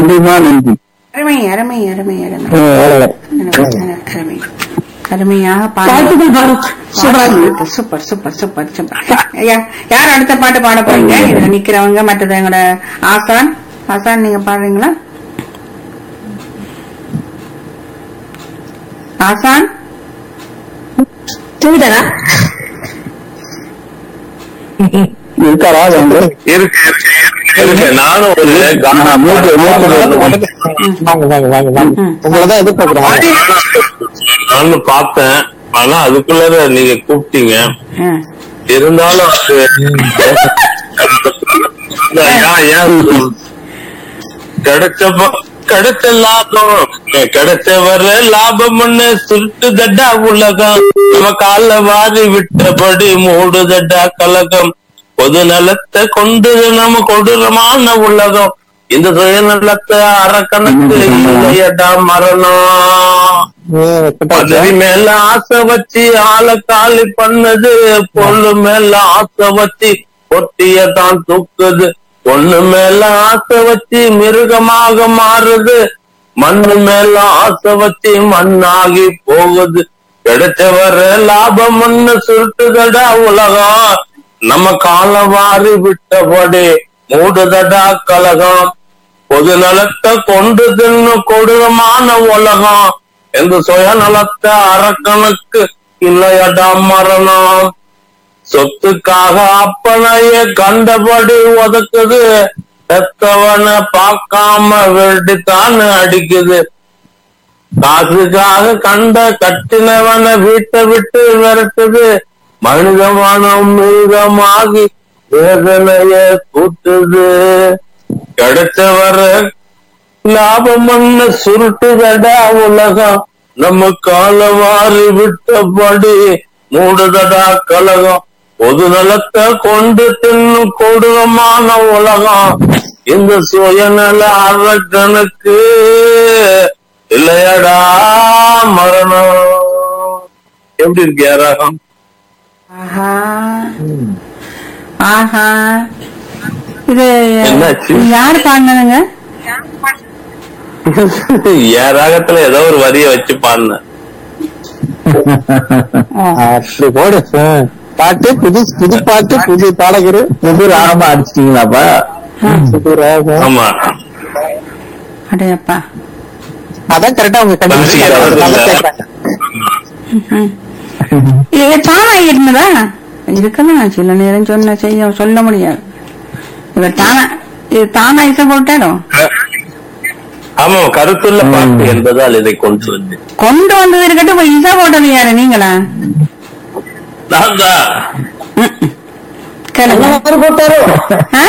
நன்றிமா நன்றி அருமை அருமை அருமை அருமை ஆ, அவ்வளவுதான். அருமை, அருமை அருமையாக பாடு வாழ்த்துக்கள் பாருக் சூப்பரா இருக்கு. சூப்பர் சூப்பர் சூப்பர் சூப்பர் யா- யார் அடுத்த பாட்டு பாட போறீங்க இதுல நிக்கிறவங்க மற்றது எங்களோட ஆசான் ஆசான் நீங்க பாடுறீங்களா ஆசான் தூங்கிட்டாரா இருக்காரா வந்து இருக்கு இருக்கு, இருக்கு, இருக்கு நானும் ஒரு ஆ, மூக்கு மூக்கு வந்து- வாங்க வாங்க வாங்க வாங்க ம். உங்களதான் எதிர்பார்க்கிறேன் நானும் பார்த்தேன் ஆனா அதுக்குள்ள நீங்க கூப்பிட்டீங்க ஆ. இருந்தாலும் அது ஏன், ஏன் கிடைச்சப்ப கிடைச்ச லாபம் கிடைச்ச வர லாபம்னு சுருட்டுதட்டா உலகம் நம்ம கால வாரி விட்டபடி மூடுதட்டா கலகம் பொது நலத்தை கொண்டு நம்ம கொடூரமான உலகம் இந்த சுயநலத்தை அறக்கணக்கு இல்லையடா மரணம் பதவி மேல ஆசை வச்சு ஆளை காலி பண்ணது பொண்ணு மேல ஆசை வச்சு பொட்டியதான் தூக்குது பொண்ணு மேல ஆசை வச்சு மிருகமாக மாறுது மண்ணு மேல ஆசை வச்சு மண்ணாகி போகுது கிடைச்ச வர லாபம் ஒண்ணு சுருட்டுதடா உலகம் நம்ம காலம் வாரி விட்டபடி மூடுதடா கலகம் பொது நலத்தை கொண்டு தின்னு கொடூரமான உலகம் எந்த சுயநலத்தை அறக்கணக்கு இல்லையடா மரணம் சொத்துக்காக அப்பனைய கண்டபடி ஒதுக்குது செத்தவனை பார்க்காம வெட்டித்தான் அடிக்குது காசுக்காக கண்ட கட்டினவனை வீட்டை விட்டு விரட்டுது மனித மனம் மிருகமாகி வேதனைய கூட்டுது கிடைச்சவர லாபம் பண்ண சுருட்டுதடா உலகம் நம்ம கால வாரி விட்டபடி மூடுதடா கலகம் பொது நலத்தை கொண்டு தின்னும் கொடூரமான உலகம் இந்த சுயநல அரக்கனுக்கு இல்லையடா மரணம் எப்படி இருக்கு யாராகம் ஆஹா ஆஹா இது என்னாச்சு? யாரு பாடினதுங்க என் ராகத்துல ஏதோ ஒரு வரிய வச்சு பாடினேன் ஓ, அப்படி போடு ஆ. பாட்டு புது புது பாட்டு புது பாடகர் புது ராகமா அடிச்சிட்டீங்களாப்பா புது ராகம் ஆமா அடையப்பா அதான் கரெக்டா உங்க கண்டிப்பா கேக்குறாங்க இது தானா இருந்ததா இதுக்கெல்லாம் சில நேரம் சொன்ன செய்ய சொல்ல முடியாது இவர் தானா இது தானா இசை போட்டாரோ ஆமா கருத்துள்ள பாட்டு என்பதால் இதை கொண்டு வந்து கொண்டு வந்தது இருக்கட்டும் இப்ப இசை போட்டது யாரு நீங்களா நான் தான் கேளுங்க போட்டாரோ ஆ?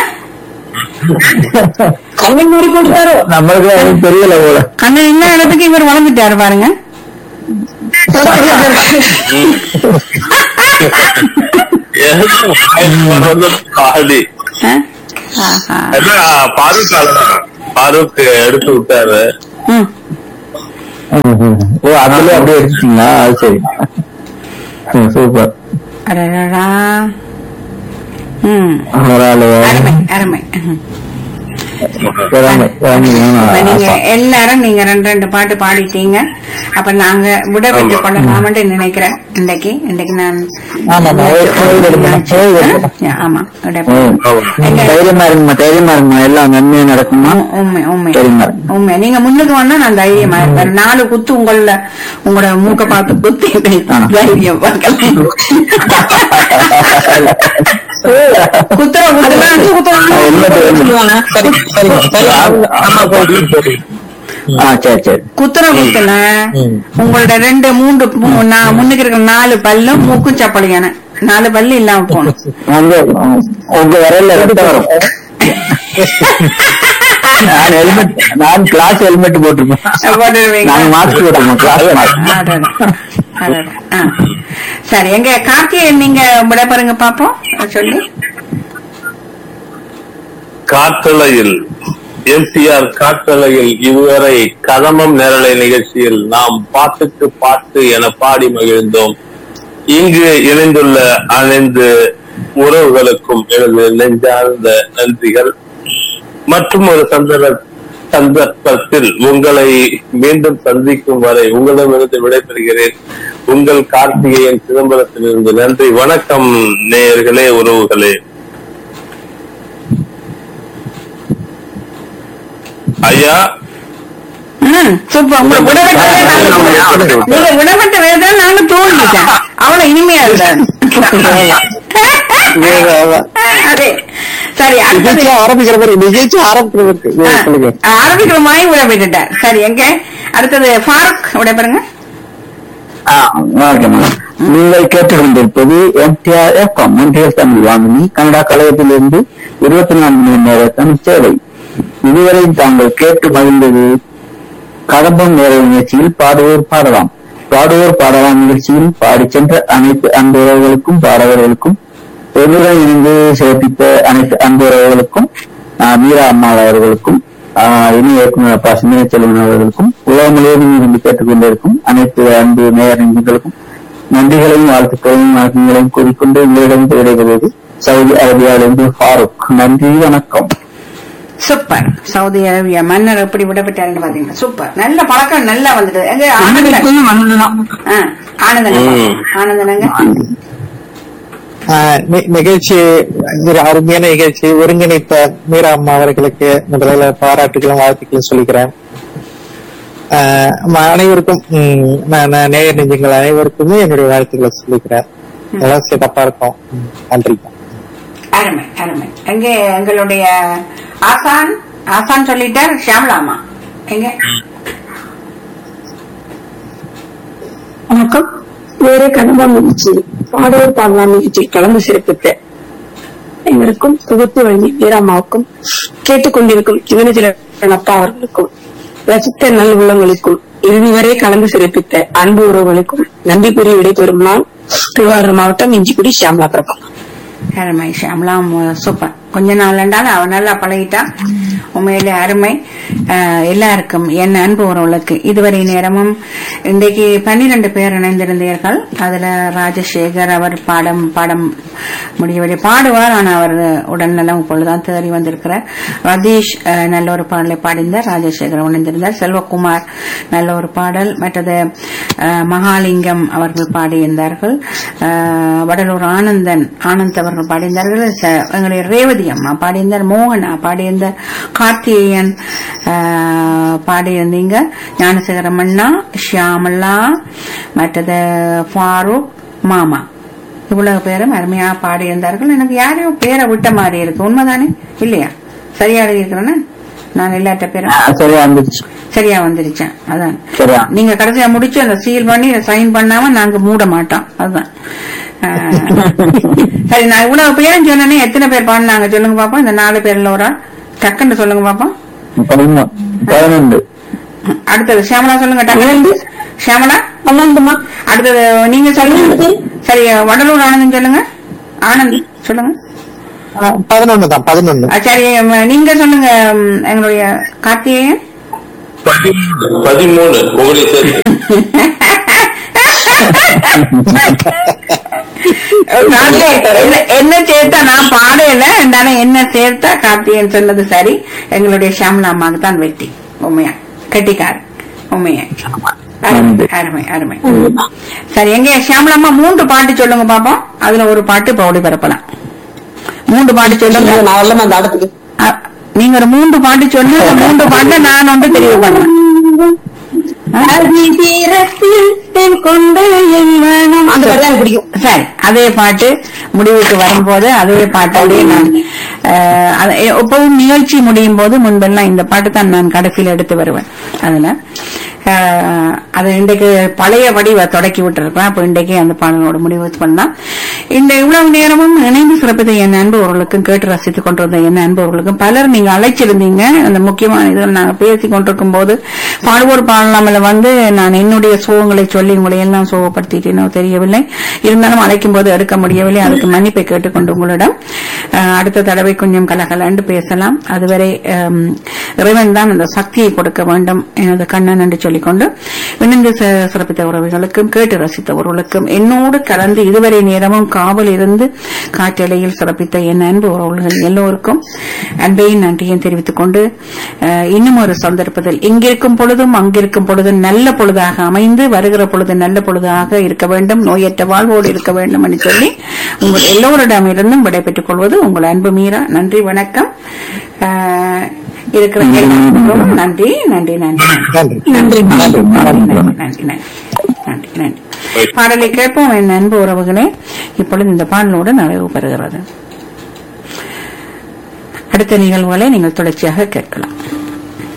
கண்ணன் மாதிரி போட்டாரோ நம்மளுக்கு அது தெரியல போல அண்ணன் என்ன இடத்துக்கு இவர் வளர்ந்துட்டாரு பாருங்க ஏதோ வாய்ப்பு வந்து பாடி ஆ? ஆஹா. அதான் பாரூக் அழகா. பாரூக் எடுத்து விட்டாரு ம். ஓ அதுல அப்படியே எடுத்துட்டீங்களா அது சரி ம், சூப்பர் அடடடா. ம். பரவாயில்லையே. அருமை அருமை ம். திறமை, திறமை வேணும். இப்ப நீங்க ஆசா. எல்லாரும் நீங்க ரெண்டு ரெண்டு பாட்டு பாடிட்டீங்க அப்ப நாங்க விட பெற்று கொள்ளலாம்னு நினைக்கிறேன் இன்னைக்கு இன்னைக்கு நான் ஆமா, ஆமா. ஓய்வு எடுக்கணும், ஓய்வு எடுக்கணும். ஆ, ஆமா விட ம். எங்க- தைரியமா இருக்குமா தைரியமா இருக்குமா எல்லாம் நன்மையா நடக்குமா உண்மை உண்மை சரிம்மா. உண்மை நீங்க முன்னுக்கு வந்தா நான் தைரியமா இருப்பேன் நாலு குத்து உங்கள உங்களோட மூக்க பார்த்து குத்தி தைரியம் பார்க்கலாம் குத்துற குத்துற அஞ்சு குத்துறாங்க என்ன சரி சரிங்க சரி அவங்க அம்மா போய் ஆ சரி சரி குத்துற குத்துல ம். உங்களோட ரெண்டு மூன்று மூ- நான் முன்னுக்கு இருக்கிற நாலு பல்லும் மூக்கு சப்பலியான நாலு பல்லு இல்லாம போகணும் உங்க உங்க விரல்ல ரத்தம் வரும் நான் ஹெல்மெட் நான் கிளாஸ் ஹெல்மெட் போட்டிருப்பேன் போட்டுருவீங்க. நான் மாஸ்க் போட்டிருப்பேன் கிளாஸ் அடடா. அடடா. ஆ. சரி எங்க கார்த்திகேயன் நீங்க விட பாருங்க பாப்போம் சொல்லி காற்றலையில் எம்சிஆர் காற்றலையில் இதுவரை கதமம் நேரலை நிகழ்ச்சியில் நாம் பாட்டுக்கு பாட்டு என பாடி மகிழ்ந்தோம் இங்கு இணைந்துள்ள அனைந்து உறவுகளுக்கும் எனது நெஞ்சார்ந்த நன்றிகள் மற்றும் ஒரு சந்தர்ப்ப சந்தர்ப்பத்தில் உங்களை மீண்டும் சந்திக்கும் வரை உங்களிடமிருந்து விடைபெறுகிறேன் உங்கள் கார்த்திகேயன் சிதம்பரத்திலிருந்து நன்றி வணக்கம் நேயர்களே உறவுகளே ஐயா ம், சூப்பர் உங்களை விடப்பட்ட வேலை நீங்க விடப்பட்ட வேலை நாங்க தோல்விட்டேன் அவ்வளவு இனிமையா இருந்தாரு அதே சரி அடுத்தது நிகழ்ச்சி ஆரம்பிக்கிற மாதிரி நிகழ்ச்சி ஆரம்பிக்கிற மாதிரி ஆ, சொல்லுங்க ஆரம்பிக்கிற மாதிரி விடப்பட்டுட்டார் சரி எங்க அடுத்தது ஃபாரூக் விட பாருங்க ஆ, ஓகே மேடம் நீங்கள் கேட்டுக்கொண்டிருப்பது எம்டிஆர் எஃப்எம் ஒன்றியர் தமிழ் வானொலி கனடா கழகத்திலிருந்து இருபத்தி நான்கு மணி நேர தமிழ் சேவை இதுவரை தாங்கள் கேட்டு மகிழ்ந்தது கடம்பம் நேர நிகழ்ச்சியில் பாடுவோர் பாடலாம் பாடுவோர் பாடலாம் நிகழ்ச்சியில் பாடி சென்ற அனைத்து அன்பு உறவுகளுக்கும் பாடகர்களுக்கும் என்னுடன் இணைந்து சிறப்பித்த அனைத்து அன்பு உறவுகளுக்கும் ஆ, மீரா அம்மாள் அவர்களுக்கும் ஆ, இணை இயக்குனர் ப சிந்தனை செல்வன் அவர்களுக்கும் உலகம் முழுவதும் இருந்து கேட்டுக்கொண்டிருக்கும் அனைத்து அன்பு நேயர் நெஞ்சங்களுக்கும் நன்றிகளையும் வாழ்த்துக்களையும் வணக்கங்களையும் கூறிக்கொண்டு உங்களிடம் விடைபெறுவது சவுதி அரேபியாவிலிருந்து ஃபாரூக் நன்றி வணக்கம் சூப்பர் சவுதி அரேபியா மன்னர் எப்படி விடப்பட்டாருன்னு பாத்தீங்கன்னா சூப்பர் நல்ல பழக்கம் நல்லா வந்துட்டு எங்க ஆனந்தன் ஆ, ஆனந்தன் ம். ஆனந்தனங்க ஆஹ் நி- நிகழ்ச்சி ஒரு அருமையான நிகழ்ச்சி ஒருங்கிணைத்த மீரா அம்மா அவர்களுக்கு முதல்ல பாராட்டுகளும் வாழ்த்துக்களும் சொல்லிக்கிறேன் ஆஹ் ம- அனைவருக்கும் ம், நான் நான் நேயர் நெஞ்சங்கள் அனைவருக்குமே என்னுடைய வாழ்த்துக்களை சொல்லிக்கிறேன் எல்லாம் சிறப்பா இருக்கும் ம், நன்றி அருமை அருமை எங்க எங்களுடைய ஆசான் ஆசான் சொல்லிட்டார் ஷியாமலாமா எங்க வணக்கம் வேறு கனவா நிகழ்ச்சி பாடவர் பாடலாம் நிகழ்ச்சியில் கலந்து சிறப்பித்த எங்களுக்கும் தொகுப்பு வழங்கி வீராமாவுக்கும் கேட்டுக்கொண்டிருக்கும் சிவனஜில அப்பா அவர்களுக்கும் ரசித்த நல் உள்ளங்களுக்கும் இறுதி வரை கலந்து சிறப்பித்த அன்பு உறவுகளுக்கும் நன்றி கூறி விடைபெறும் நான் திருவாரூர் மாவட்டம் இஞ்சிக்குடி ஷியாமலா பிரபா அருமை ஷியாமலாம் சூப்பர் கொஞ்ச நாள் ரெண்டாலும் அவ நல்லா பழகிட்டா உண்மையிலே அருமை அஹ், எல்லாருக்கும் என் அன்பு உறவுகளுக்கு இதுவரை நேரமும் இன்றைக்கு பன்னிரண்டு பேர் இணைந்திருந்தீர்கள் அதுல ராஜசேகர் அவர் பாடம் பாடம் முடியவில்லை பாடுவார் ஆனால் அவர் உடல்நலம் இப்பொழுதுதான் தேறி வந்திருக்கிறார் ரதீஷ் அஹ், நல்ல ஒரு பாடலை பாடிந்தார் ராஜசேகர் இணைந்திருந்தார் செல்வகுமார் நல்ல ஒரு பாடல் மற்றது அஹ், மகாலிங்கம் அவர்கள் பாடியிருந்தார்கள் அஹ், வடலூர் ஆனந்தன் ஆனந்த் அவர்கள் பாடியிருந்தார்கள் ச- எங்களுடைய ரேவதி அம்மா பாடியிருந்தார் மோகனா பாடியிருந்தார் கார்த்திகேயன் அஹ், பாடியிருந்தீங்க ஞானசேகரம் அண்ணா ஷியாமலா மற்றது ஃபாரூக் மாமா இவ்வளவு பேரும் அருமையா பாடியிருந்தார்கள் எனக்கு யாரையோ பேரை விட்ட மாதிரி இருக்கு உண்மைதானே இல்லையா சரியா எழுதியிருக்கிறேன்னா நான் எல்லாட்ட பேரும் ஆ, சரியா இருந்துச்சு சரியா வந்துருச்சேன் அதான் சரியா. நீங்க கடைசியா முடிச்சு அந்த சீல் பண்ணி சைன் பண்ணாம நாங்க மூட மாட்டோம் அதுதான் ஆஹ், சரி நான் இவ்வளவு பேரும் சொன்னேனே எத்தனை பேர் பாடினாங்க சொல்லுங்க பாப்போம் இந்த நாலு பேர்ல ஒரு ஆள் டக்குன்னு சொல்லுங்க பாப்போம் பதினொன்று பதினொன்று அடுத்தது ஷியாமலா சொல்லுங்க டக்குனு ஷியாமலா பன்னெண்டுமா அடுத்தது நீங்க சொல்லுங்க சரி வடலூர் ஆனந்தம் சொல்லுங்க ஆனந்த் சொல்லுங்க பதினொன்னு தான் பதினொன்னு ஆ, சரி ம, நீங்க சொல்லுங்க ம், எங்களுடைய கார்த்திகேயன் பதிமூணு உங்களை சேர்த்து நான் என்ன- என்ன சேர்த்தா நான் பாடையில இருந்தாலும் என்ன சேர்த்தா கார்த்திகேயன் சொன்னது சரி எங்களுடைய ஷாம்லா அம்மாவுக்கு தான் வெட்டி உண்மையா கெட்டிக்கார் உண்மையா அருமை அருமை அருமை சரி எங்க ஷாம்லா அம்மா மூன்று பாட்டு சொல்லுங்க பாப்போம் அதுல ஒரு பாட்டு இப்ப ஒளி பரப்பலாம் மூன்று பாட்டு சொல்லுங்க நான் வரல அந்த ஆடத்துக்கு அ, நீங்க ஒரு மூன்று பாட்டு சொல்லி அந்த மூன்று பாட்டை நான் ஒன்று தெரிவு பண்ணேன் கொண்டு என் அந்த பாட்டு தான் எனக்கு பிடிக்கும் சரி அதே பாட்டு முடிவுக்கு வரும்போது அதே பாட்டோடய நான் அஹ், அது- எப்பவும் நிகழ்ச்சி முடியும் போது முன்பெல்லாம் இந்த பாட்டு தான் நான் கடைசியில் எடுத்து வருவேன் அதுல அஹ், அது இன்றைக்கு பழைய வடிவ தொடக்கி விட்டுருக்கேன் அப்ப இன்றைக்கு அந்த பாடலோட முடிவு பண்ணலாம் இந்த இவ்வளவு நேரமும் இணைந்து சிறப்பித்த என் அன்பவர்களுக்கும் கேட்டு ரசித்துக் கொண்டிருந்த என் அன்பவர்களுக்கும் பலர் நீங்க அழைச்சிருந்தீங்க அந்த முக்கியமான இதில் நாங்க பேசி கொண்டிருக்கும் போது பாடுவோர் பாடலாமல வந்து நான் என்னுடைய சோகங்களை சொல்லி உங்களை எல்லாம் சோகப்படுத்திட்டேனோ தெரியவில்லை இருந்தாலும் அழைக்கும் போது எடுக்க முடியவில்லை அதுக்கு மன்னிப்பை கேட்டுக்கொண்டு உங்களிடம் அஹ், அடுத்த தடவை கொஞ்சம் கலகலண்டு பேசலாம் அதுவரை அம், இறைவன் தான் அந்த சக்தியை கொடுக்க வேண்டும் எனது கண்ணன் என்று சொல்லிக்கொண்டு இணைந்து ச- சிறப்பித்த உறவுகளுக்கும் கேட்டு ரசித்த உறவுகளுக்கும் என்னோடு கலந்து இதுவரை நேரமும் காவல் இருந்து காற்றலையில் சிறப்பித்த என் அன்பு உறவுகள் எல்லோருக்கும் அன்பையும் நன்றியும் தெரிவித்துக் கொண்டு அஹ், இன்னும் ஒரு சந்தர்ப்பத்தில் இங்கிருக்கும் பொழுதும் அங்கிருக்கும் பொழுதும் நல்ல பொழுதாக அமைந்து வருகிற பொழுது நல்ல பொழுதாக இருக்க வேண்டும் நோயற்ற வாழ்வோடு இருக்க வேண்டும் என்று சொல்லி உங்கள் எல்லோரிடமிருந்தும் விடைபெற்றுக் கொள்வது உங்கள் அன்பு மீரா நன்றி வணக்கம் அஹ், இருக்கிற எல்லாருக்கும் நன்றி நன்றி நன்றி நன்றி நன்றி நன்றி நன்றி நன்றி நன்றி நன்றி பாடலை கேட்போம் என் அன்பு உறவுகளே இப்பொழுது இந்த பாடலோடு நிறைவு பெறுகிறது அடுத்த நிகழ்வுகளை நீங்கள் தொடர்ச்சியாக கேட்கலாம்